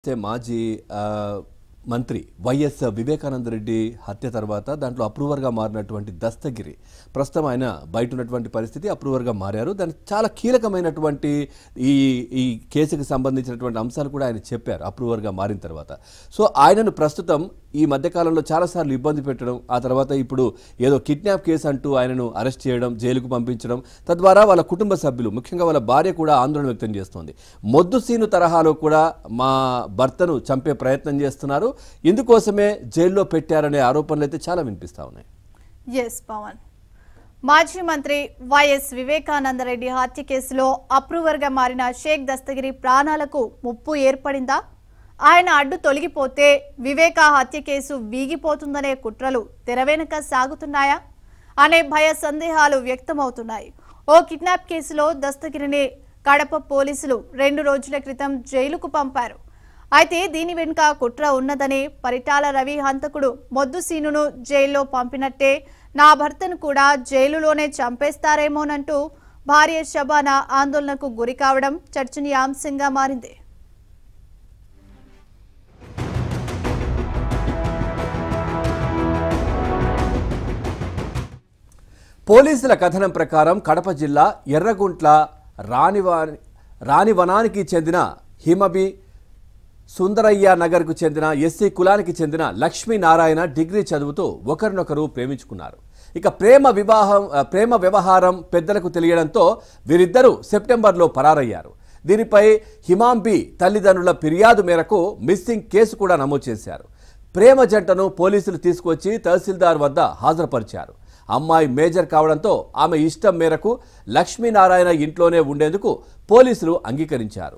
అయితే మాజీ ఆ, మంత్రి వైఎస్ వివేకానంద రెడ్డి హత్య తర్వాత దాంట్లో అప్రూవర్గా మారినటువంటి దస్తగిరి ప్రస్తుతం ఆయన బయట ఉన్నటువంటి పరిస్థితి అప్రూవర్గా మారారు దానికి చాలా కీలకమైనటువంటి ఈ ఈ కేసుకి సంబంధించినటువంటి అంశాలు కూడా ఆయన చెప్పారు అప్రూవర్గా మారిన తర్వాత సో ఆయనను ప్రస్తుతం ఈ మధ్యకాలంలో చాలాసార్లు ఇబ్బంది పెట్టడం ఆ తర్వాత ఇప్పుడు ఏదో కిడ్నాప్ కేసు అంటూ ఆయనను అరెస్ట్ చేయడం జైలుకు పంపించడం తద్వారా వాళ్ళ కుటుంబ సభ్యులు ముఖ్యంగా వాళ్ళ భార్య కూడా ఆందోళన వ్యక్తం చేస్తోంది మొద్దు సీను తరహాలో కూడా మా భర్తను చంపే ప్రయత్నం చేస్తున్నారు ఇందుకోసమే జైల్లో పెట్టారనే ఆరోపణలు అయితే చాలా వినిపిస్తా ఉన్నాయి ఎస్ పవన్ మాజీ మంత్రి వైఎస్ వివేకానందరెడ్డి హత్య కేసులో అప్రూవర్గా మారిన షేక్ దస్తగిరి ప్రాణాలకు ముప్పు ఏర్పడిందా ఆయన అడ్డు తొలగిపోతే వివేక హత్య కేసు వీగిపోతుందనే కుట్రలు తెరవెనుక సాగుతున్నాయా అనే భయ సందేహాలు వ్యక్తమవుతున్నాయి ఓ కిడ్నాప్ కేసులో దస్తగిరిని కడప పోలీసులు రెండు రోజుల క్రితం జైలుకు పంపారు అయితే దీని వెనుక కుట్ర ఉన్నదని పరిటాల రవి హంతకుడు మొద్దు సీనును జైల్లో పంపినట్టే నా భర్తను కూడా జైలులోనే చంపేస్తారేమోనంటూ భార్య షబానా ఆందోళనకు గురి కావడం చర్చనీయాంశంగా మారింది పోలీసుల కథనం ప్రకారం కడప జిల్లా ఎర్రగుంట్ల రానివాని రానివనానికి చెందిన హిమబి సుందరయ్య నగర్కు చెందిన ఎస్సీ కులానికి చెందిన లక్ష్మీనారాయణ డిగ్రీ చదువుతూ ఒకరినొకరు ప్రేమించుకున్నారు ఇక ప్రేమ వివాహం ఆ, ప్రేమ వ్యవహారం పెద్దలకు తెలియడంతో వీరిద్దరూ సెప్టెంబర్లో పరారయ్యారు దీనిపై హిమాంబి తల్లిదండ్రుల ఫిర్యాదు మేరకు మిస్సింగ్ కేసు కూడా నమోదు చేశారు ప్రేమ జంటను పోలీసులు తీసుకొచ్చి తహసీల్దార్ వద్ద హాజరుపరిచారు అమ్మాయి మేజర్ కావడంతో ఆమె ఇష్టం మేరకు లక్ష్మీనారాయణ ఇంట్లోనే ఉండేందుకు పోలీసులు అంగీకరించారు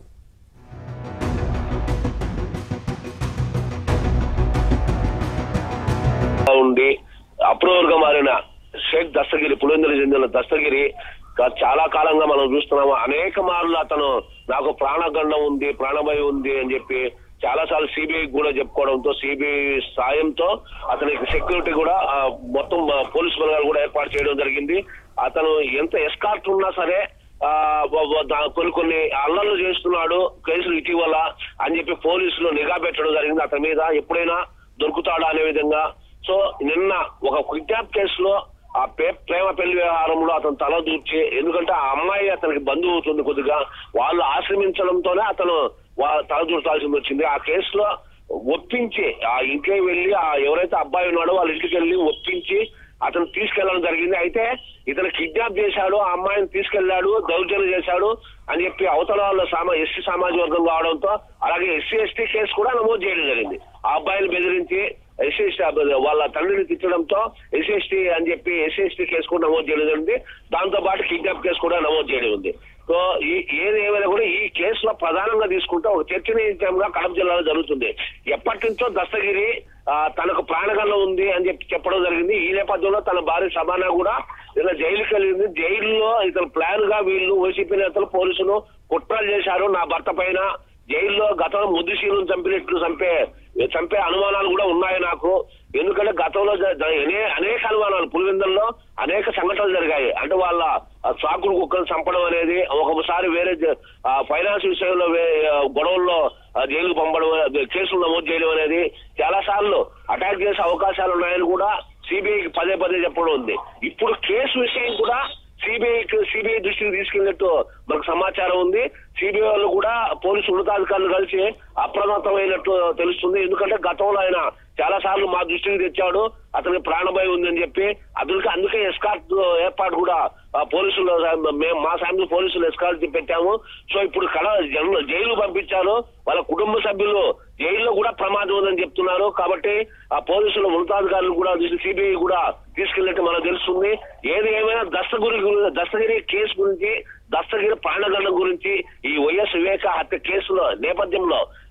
ఉండి అప్రూవర్ గా మారిన షేక్ దస్తగిరి పులివెందులు చెందిన దస్తగిరి గా- చాలా కాలంగా మనం చూస్తున్నాము అనేక మార్లు అతను నాకు ప్రాణగండం ఉంది ప్రాణభయం ఉంది అని చెప్పి చాలా సార్లు సిబిఐ కూడా చెప్పుకోవడంతో సిబిఐ సాయంతో అతనికి సెక్యూరిటీ కూడా ఆ, మొత్తం ఆ, పోలీసు బలగాలు కూడా ఏర్పాటు చేయడం జరిగింది అతను ఎంత ఎస్కార్ట్ ఉన్నా సరే ఆ, వ- వ- దా- కొన్ని కొన్ని అల్లర్లు చేస్తున్నాడు కేసులు ఇటీవల అని చెప్పి పోలీసులు నిఘా పెట్టడం జరిగింది అతని మీద ఎప్పుడైనా దొరుకుతాడా అనే విధంగా సో నిన్న ఒక కిడ్నాప్ కేసులో ఆ పే- ప్రేమ పెళ్లి వ్యవహారంలో అతను తల దూర్చి ఎందుకంటే ఆ అమ్మాయి అతనికి బంధువు అవుతుంది కొద్దిగా వాళ్ళు ఆశ్రమించడంతోనే అతను వా- తల దూర్చాల్సి వచ్చింది ఆ కేసులో ఒప్పించి ఆ ఇంటికి వెళ్ళి ఆ ఎవరైతే అబ్బాయి ఉన్నాడో వాళ్ళ ఇంటికి వెళ్ళి ఒప్పించి అతను తీసుకెళ్లడం జరిగింది అయితే ఇతను కిడ్నాప్ చేశాడు ఆ అమ్మాయిని తీసుకెళ్లాడు దౌర్జన్యం చేశాడు అని చెప్పి అవతల వాళ్ళ సామా ఎస్సీ సామాజిక వర్గం కావడంతో అలాగే ఎస్సీ ఎస్టీ కేసు కూడా నమోదు చేయడం జరిగింది ఆ అబ్బాయిని బెదిరించి ఎస్సీ ఎస్టీ వాళ్ళ తండ్రిని తిట్టడంతో ఎస్సీ ఎస్టీ అని చెప్పి ఎస్సీ ఎస్టీ కేసు కూడా నమోదు చేయడం జరిగింది దాంతో పాటు కిడ్నాప్ కేసు కూడా నమోదు చేయడం ఉంది సో ఈ ఏది ఏమైనా కూడా ఈ కేసులో ప్రధానంగా తీసుకుంటే ఒక చర్చనీయాంశంగా కడప జిల్లాలో జరుగుతుంది ఎప్పటి నుంచో దస్తగిరి ఆ, తనకు ప్రాణగండం ఉంది అని చెప్పి చెప్పడం జరిగింది ఈ నేపథ్యంలో తన భార్య సబానా కూడా ఇలా జైలుకి వెళ్ళింది జైల్లో ఇతను ప్లాన్ గా వీళ్ళు వైసీపీ నేతలు పోలీసులు కుట్రలు చేశారు నా భర్త పైన జైల్లో గతంలో ముద్దుశీలను చంపినట్లు చంపే చంపే అనుమానాలు కూడా ఉన్నాయి నాకు ఎందుకంటే గతంలో జ- జ- అనే- అనేక అనుమానాలు పులివెందుల్లో అనేక సంఘటనలు జరిగాయి అంటే వాళ్ళ ఆ, సాకులు కుక్కలు చంపడం అనేది ఒకసారి వేరే జ- ఆ, ఫైనాన్స్ విషయంలో వే- ఆ, గొడవల్లో ఆ, జైలుకు పంపడం అదే కేసులు నమోదు చేయడం అనేది చాలా సార్లు అటాక్ చేసే అవకాశాలు ఉన్నాయని కూడా సిబిఐకి పదే పదే చెప్పడం ఉంది ఇప్పుడు కేసు విషయం కూడా సిబిఐకి సిబిఐ దృష్టికి తీసుకెళ్ళినట్టు మనకు సమాచారం ఉంది సిబిఐ వాళ్ళు కూడా పోలీసు ఉన్నతాధికారులు కలిసి అప్రమత్తమైనట్టు తెలుస్తుంది ఎందుకంటే గతంలో ఆయన చాలా సార్లు మా దృష్టికి తెచ్చాడు అతనికి ప్రాణభయం ఉందని చెప్పి అతనికి అందుకే ఎస్కార్ట్ ఏర్పాటు కూడా ఆ, పోలీసులు మేము మా సాయంత్రం పోలీసులు ఎస్కార్ట్ పెట్టాము సో ఇప్పుడు కడ జైలు- జైలు పంపించారు వాళ్ళ కుటుంబ సభ్యులు జైల్లో కూడా ప్రమాదం ఉందని చెప్తున్నారు కాబట్టి ఆ పోలీసులు ఉన్నతాధికారులు కూడా సిబిఐ కూడా తీసుకెళ్ళినట్టు మనకు తెలుస్తుంది ఏది ఏమైనా దస్తగిరి గురి- దస్తగిరి కేసు గురించి దస్తగిరి ప్రాణగండం గురించి ఈ వైఎస్ వివేక హత్య కేసులో నేపథ్యంలో